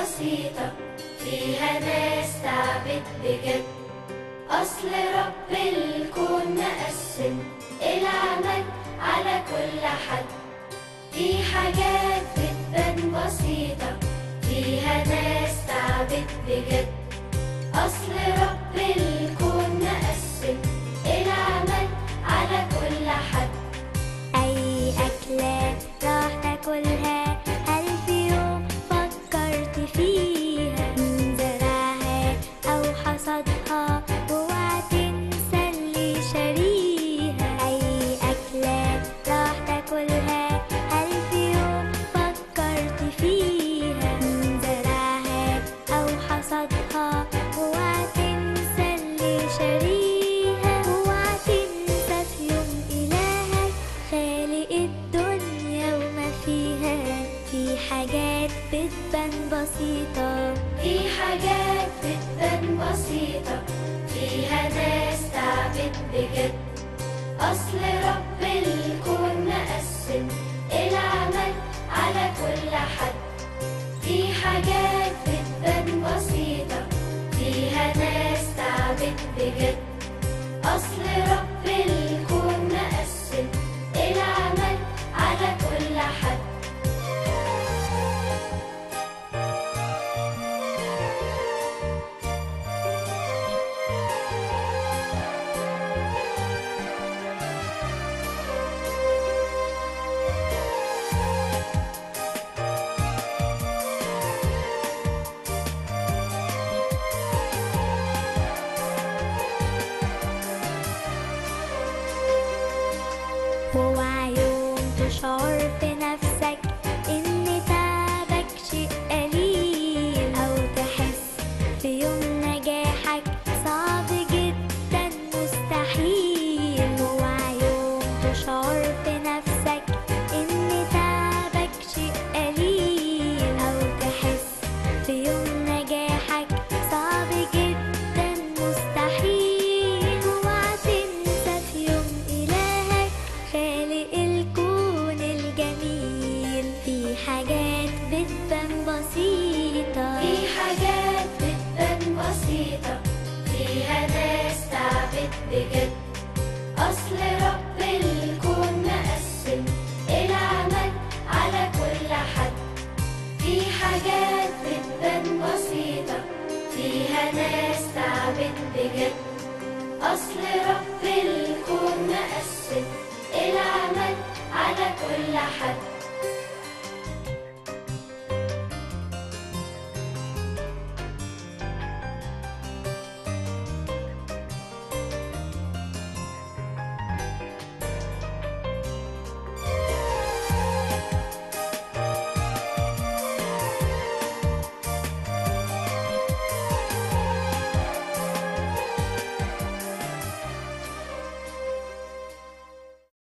بسيطة فيها ناس تعبت بجد أصل رب الكون مقسم العمل على كل حد في حاجات بتبان بسيطة فيها ناس تعبت بجد أصل رب الكون مقسم العمل على كل حد أي أكلة راح تاكلها هل في يوم فكرت فيها مين زرعها أو حصدها واوعى تنسى اللي شاريها أي أكلة راح تاكلها هل في يوم فكرت فيها مين زرعها أو حصدها واوعى تنسى اللي شاريها اوعى تنسى في يوم إلهك خالق الدنيا وما فيها في حاجات بتبان بسيطة في حاجات بتبان بسيطة فيها ناس تعبت بجد أصل رب الكون مقسم العمل على كل حد في حاجات بتبان بسيطة فيها ناس تعبت بجد أصل رب الكون مقسم العمل على كل حد اوعى يوم تشعر في نفسك ان تعبك شيء قليل او تحس في يوم نجاحك صعب جدا مستحيل اوعى يوم تشعر في نفسك ان تعبك شيء قليل او تحس في يوم نجاحك صعب جدا مستحيل اوعى تنسى في يوم إلهك خالق الكون الجميل في حاجات بتبان بسيطة في حاجات بتبان بسيطة فيها ناس تعبت بجد أصل رب الكون مقسم العمل على كل حد في حاجات بتبان بسيطة فيها ناس تعبت بجد أصل رب الكون مقسم العمل على كل حد